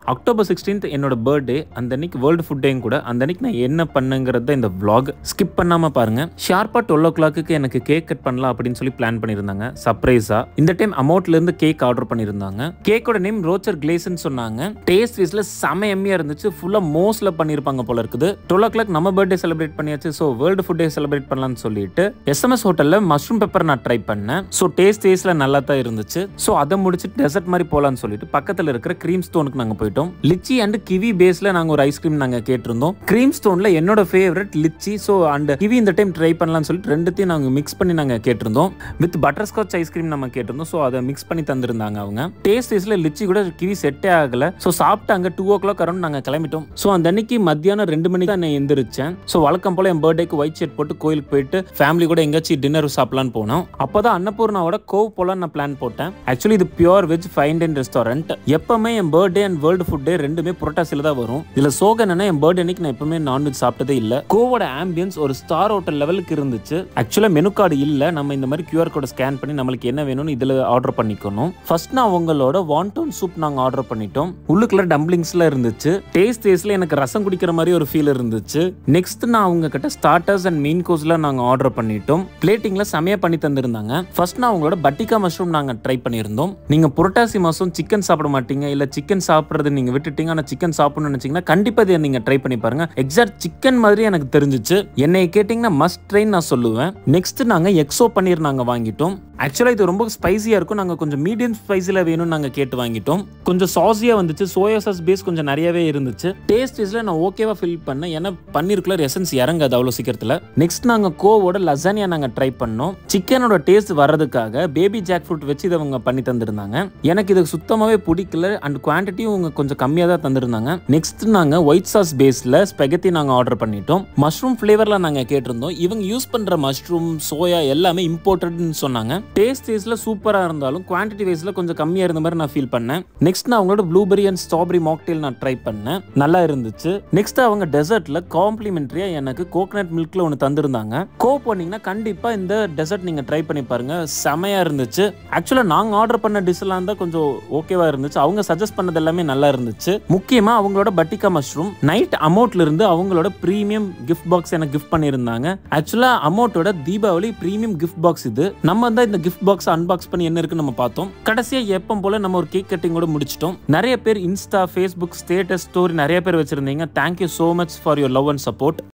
October sixteenth என்னோட birthday அந்த அன்னைக்கு வேர்ல்டு ஃபுட் டேயும் கூட அந்த அன்னைக்கு நான் என்ன பண்ணுங்கிறத இந்த vlog ஸ்கிப் பண்ணாம பாருங்க ஷார்ப்பா டுவெல் ஓ கிளாக்கு எனக்கு கேக் கட் பண்ணலாம் அப்படின்னு சொல்லி பிளான் பண்ணியிருந்தாங்க சர்ப்ரைஸா இந்த டைம் அமௌண்ட்ல இருந்து கேக் ஆர்டர் பண்ணியிருந்தாங்க கேக்கோட நேம் ரோச்சர் கிளேஸ்ன்னு சொன்னாங்க டேஸ்ட் வைஸ்ல செம எம்மியா இருந்துச்சு ஃபுல்லா மோஸ்ட்ல பண்ணியிருப்பாங்க போல இருக்குது டுவெல் ஓ கிளாக் நம்ம பர்த்டே செலிப்ரேட் பண்ணியாச்சு so world food day celebrate பண்ணலாம்னு சொல்லிட்டு எஸ்எம்எஸ் ஹோட்டல்ல மஷ்ரூம் பெப்பர் நான் ட்ரை பண்ணேன் ஸோ டேஸ்ட் டேஸ்ட்ல நல்லா தான் இருந்துச்சு ஸோ அதை முடிச்சுட்டு டெசர்ட் மாதிரி போலாம்னு சொல்லிட்டு பக்கத்துல இருக்கிற க்ரீம் ஸ்டோனுக்கு நாங்க போயிட்டோம் லிச்சி அண்ட் கிவி பேஸ்ல நாங்க ஒரு ஐஸ்கிரீம் நாங்க கேட்டிருந்தோம் க்ரீம் ஸ்டோன்ல என்னோட favourite lychee so and kiwi இந்த டைம் ட்ரை பண்ணலாம்னு சொல்லிட்டு ரெண்டுத்தையும் நாங்க மிக்ஸ் பண்ணி நாங்க கேட்டிருந்தோம் வித் பட்டர் ஸ்காட்ச் ஐஸ்கிரீம் நம்ம கேட்டிருந்தோம் ஸோ அதை மிக்ஸ் பண்ணி தந்திருந்தாங்க அவங்க டேஸ்ட் வைஸ்ல லிச்சி கூட கிவி செட்டே ஆகல ஸோ சாப்பிட்டு அங்க டூ ஓ கிளாக் அரௌண்ட் நாங்க கிளம்பிட்டோம் ஸோ அந்த அன்னைக்கு மத்தியானம் ரெண்டு மணிக்கு தான் நான் எந்திரிச்சேன் ஸோ வழக்கம் போல என் பர்த்டேக்கு ஒயிட் ஷர்ட் போட்டு கோயிலுக்கு போயிட்டு ஃபேமிலி கூட எங்கேயாச்சும் டின்னர் சாப்பிடலான்னு போனோம் அப்பதான் அன்னபூர்ணாவோட கோவ் போலான்னு நான் பிளான் போட்டேன் ஆக்சுவலி இது pure veg fine and restaurant எப்பவுமே என் birthday and world food day ரெண்டுமே புரட்டாசில தான் வரும் இதுல சோக என்னன்னா என் பர்த்டே அன்னைக்கு நான் எப்பவுமே நான்வெஜ் சாப்பிட்டதே இல்ல கோவோட ஆம்பியன்ஸ் ஒரு ஸ்டார் ஹோட்டல் லெவலுக்கு இருந்துச்சு ஆக்சுவலா மெனு கார்டு இல்ல நம்ம இந்த மாதிரி கியூஆர் கோட ஸ்கேன் பண்ணி நம்மளுக்கு என்ன வேணும்னு இதுல ஆர்டர் பண்ணிக்கணும் ஃபர்ஸ்ட் நான் உங்களோட வான்டோன் சூப் நாங்க ஆர்டர் பண்ணிட்டோம் உள்ளுக்குள்ள டம்ப்ளிங்ஸ்ல இருந்துச்சு டேஸ்ட் டேஸ்ட்ல எனக்கு ரசம் குடிக்கிற மாதிரி ஒரு ஃபீல் இருந்துச்சு நெக்ஸ்ட் நான் அவங்க கிட்ட ஸ்டார்டர்ஸ் அண்ட் மெயின் கோர்ஸ்ல நாங்க ஆர்டர் பண்ணிட்டோம் பிளேட்டிங்ல செமையா பண்ணி தந்திருந்தாங்க ஃபர்ஸ்ட் நான் உங்களோட பட்டிகா மஷ்ரூம் நாங்க ட்ரை பண்ணியிருந்தோம் நீங்க புரட்டாசி மாசம் சிக்கன் சாப்பிட மாட்டீங்க இல்ல சிக்கன் சாப்பிடுறது நீங்க விட்டுட்டீங்க ஆனா சிக்கன் சாப்பிடணும்னு நினைச்சீங்கன்னா கண்டிப்பா இதை நீங்க ட்ரை பண்ணி பாருங்க எக்ஸாக்ட் சிக்கன் மாதிரி எனக்கு தெரிஞ்சுச்சு என்னை கேட்டிங்கன்னா மஸ்ட் ட்ரைன் நான் சொல்லுவேன் நெக்ஸ்ட் நாங்க எக்ஸோ பன்னீர் நாங்க வாங்கிட்டோம் ஆக்சுவலா இது ரொம்ப ஸ்பைசியா இருக்கும் நாங்க கொஞ்சம் மீடியம் ஸ்பைசில வேணும்னு நாங்க கேட்டு வாங்கிட்டோம் கொஞ்சம் சாஸியா வந்துச்சு சோயா சாஸ் பேஸ் கொஞ்சம் நிறையவே இருந்துச்சு டேஸ்ட் வைஸ்ல நான் ஓகேவா ஃபீல் பண்ணேன் ஏன்னா பன்னீருக்குள்ள எசன்ஸ் இறங்காது அவ்வளோ சீக்கிரத்துல நெக்ஸ்ட் நாங்க கோவோட லசானியா நாங்க ட்ரை பண்ணோம் சிக்கனோட டேஸ்ட் வர்றதுக்காக பேபி ஜாக் ஃப்ரூட் வச்சு இதை அவங்க பண்ணி தந்திருந்தாங்க எனக்கு இது சுத்தமாவே பிடிக்கல அண்ட் குவான்டிட்டியும் அவங்க கொஞ்சம் கம்மியாக தான் தந்திருந்தாங்க நெக்ஸ்ட் நாங்க ஒயிட் சாஸ் பேஸ்ல ஸ்பெகத்தி நாங்க ஆர்டர் பண்ணிட்டோம் மஷ்ரூம் ஃபிளேவர்ல நாங்க கேட்டிருந்தோம் இவங்க யூஸ் பண்ற மஷ்ரூம் சோயா எல்லாமே இம்போர்ட்டட்னு சொன்னாங்க டேஸ்ட் வைஸ்ல சூப்பரா இருந்தாலும் குவான்டிட்டி வைஸ்ல கொஞ்சம் கம்மியா இருந்த மாதிரி நான் ஃபீல் பண்ணேன் நெக்ஸ்ட் நான் அவங்களோட ப்ளூபெரி அண்ட் ஸ்ட்ராபெரி மாக்டெயில் நான் ட்ரை பண்ணேன் நல்லா இருந்துச்சு நெக்ஸ்ட் அவங்க டெசர்ட்ல காம்ப்ளிமெண்ட்ரியா எனக்கு கோகனட் மில்க்ல ஒன்று தந்திருந்தாங்க கோ போனீங்கன்னா கண்டிப்பா இந்த டெசர்ட் நீங்க ட்ரை பண்ணி பாருங்க செமையா இருந்துச்சு ஆக்சுவலா நாங்க ஆர்டர் பண்ண டிஷ் எல்லாம் தான் கொஞ்சம் ஓகேவா இருந்துச்சு அவங்க சஜஸ்ட் பண்ணது எல்லாமே நல்லா இருந்துச்சு முக்கியமா அவங்களோட பட்டிகா மஷ்ரூம் நைட் அமௌண்ட்ல இருந்து அவங்களோட ப்ரீமியம் கிஃப்ட் பாக்ஸ் எனக்கு கிஃப்ட் பண்ணியிருந்தாங்க ஆக்சுவலா அமௌண்ட்டோட தீபாவளி ப்ரீமியம் கிஃப்ட் பாக்ஸ் இது நம்ம தான் இந்த கிஃப்ட் பாக்ஸ் அன்பாக்ஸ் பண்ணி என்ன இருக்குன்னு நம்ம பார்த்தோம் கடைசியா எப்பவும் போல நம்ம ஒரு கேக் கட்டிங்கோட முடிச்சிட்டோம் நிறைய பேர் இன்ஸ்டா ஃபேஸ்புக் ஸ்டேட்டஸ் ஸ்டோரி நிறைய பேர் வச்சிருந்தீங்க thank you so much for your love and support